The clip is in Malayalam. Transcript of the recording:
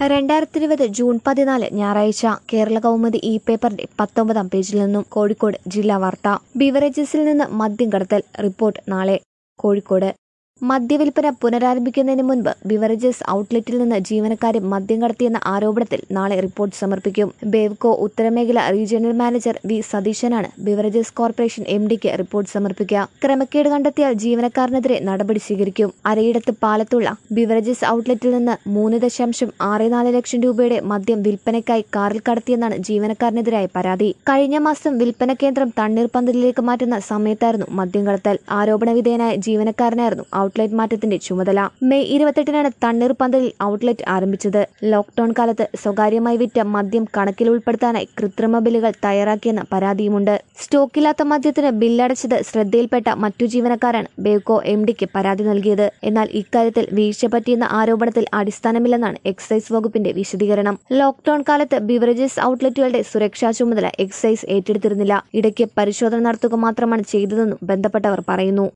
രണ്ടായിരത്തി ഇരുപത് ജൂൺ പതിനാല് ഞായറാഴ്ച കേരള കൗമുദി ഇ പേപ്പറിന്റെ പത്തൊമ്പതാം പേജിൽ നിന്നും കോഴിക്കോട് ജില്ലാ വാർത്ത ബിവറേജസിൽ നിന്ന് മദ്യം കടത്തൽ റിപ്പോർട്ട് നാളെ കോഴിക്കോട് മദ്യവിൽപ്പന പുനരാരംഭിക്കുന്നതിന് മുൻപ് ബിവറേജസ് ഔട്ട്ലെറ്റിൽ നിന്ന് ജീവനക്കാരെ മദ്യം കടത്തിയെന്ന ആരോപണത്തിൽ നാളെ റിപ്പോർട്ട് സമർപ്പിക്കും ബേവ്കോ ഉത്തരമേഖല റീജിയണൽ മാനേജർ വി സതീശനാണ് ബിവറേജസ് കോർപ്പറേഷൻ എം ഡിക്ക് റിപ്പോർട്ട് സമർപ്പിക്കുക ക്രമക്കേട് കണ്ടെത്തിയാൽ ജീവനക്കാരനെതിരെ നടപടി സ്വീകരിക്കും അരയിടത്ത് പാലത്തുള്ള ബിവറേജസ് ഔട്ട്ലെറ്റിൽ നിന്ന് മൂന്ന് ദശാംശം ആറ് നാല് ലക്ഷം രൂപയുടെ മദ്യം വിൽപ്പനയ്ക്കായി കാറിൽ കടത്തിയെന്നാണ് ജീവനക്കാരനെതിരായ പരാതി കഴിഞ്ഞ മാസം വിൽപ്പന കേന്ദ്രം തണ്ണീർപന്തലിലേക്ക് മാറ്റുന്ന സമയത്തായിരുന്നു മദ്യം കടത്തൽ ആരോപണ വിധേയനായ ജീവനക്കാരനായിരുന്നു ഔട്ട്ലെറ്റ് മാറ്റത്തിന്റെ ചുമതല മെയ് ഇരുപത്തെട്ടിനാണ് തണ്ണീർപന്തലിൽ ഔട്ട്ലെറ്റ് ആരംഭിച്ചത് ലോക്ഡൌൺ കാലത്ത് സ്വകാര്യമായി വിറ്റ മദ്യം കണക്കിൽ ഉൾപ്പെടുത്താനായി കൃത്രിമ ബില്ലുകൾ തയ്യാറാക്കിയെന്ന പരാതിയുമുണ്ട് സ്റ്റോക്കില്ലാത്ത മദ്യത്തിന് ബില്ലടച്ചത് ശ്രദ്ധയിൽപ്പെട്ട മറ്റു ജീവനക്കാരാണ് ബേവ്കോ എം ഡിക്ക് പരാതി നൽകിയത് എന്നാൽ ഇക്കാര്യത്തിൽ വീഴ്ച പറ്റിയെന്ന ആരോപണത്തിൽ അടിസ്ഥാനമില്ലെന്നാണ് എക്സൈസ് വകുപ്പിന്റെ വിശദീകരണം ലോക്ഡൌൺ കാലത്ത് ബിവറേജസ് ഔട്ട്ലെറ്റുകളുടെ സുരക്ഷാ ചുമതല എക്സൈസ് ഏറ്റെടുത്തിരുന്നില്ല ഇടയ്ക്ക് പരിശോധന നടത്തുക മാത്രമാണ് ചെയ്തതെന്നും ബന്ധപ്പെട്ടവർ പറയുന്നു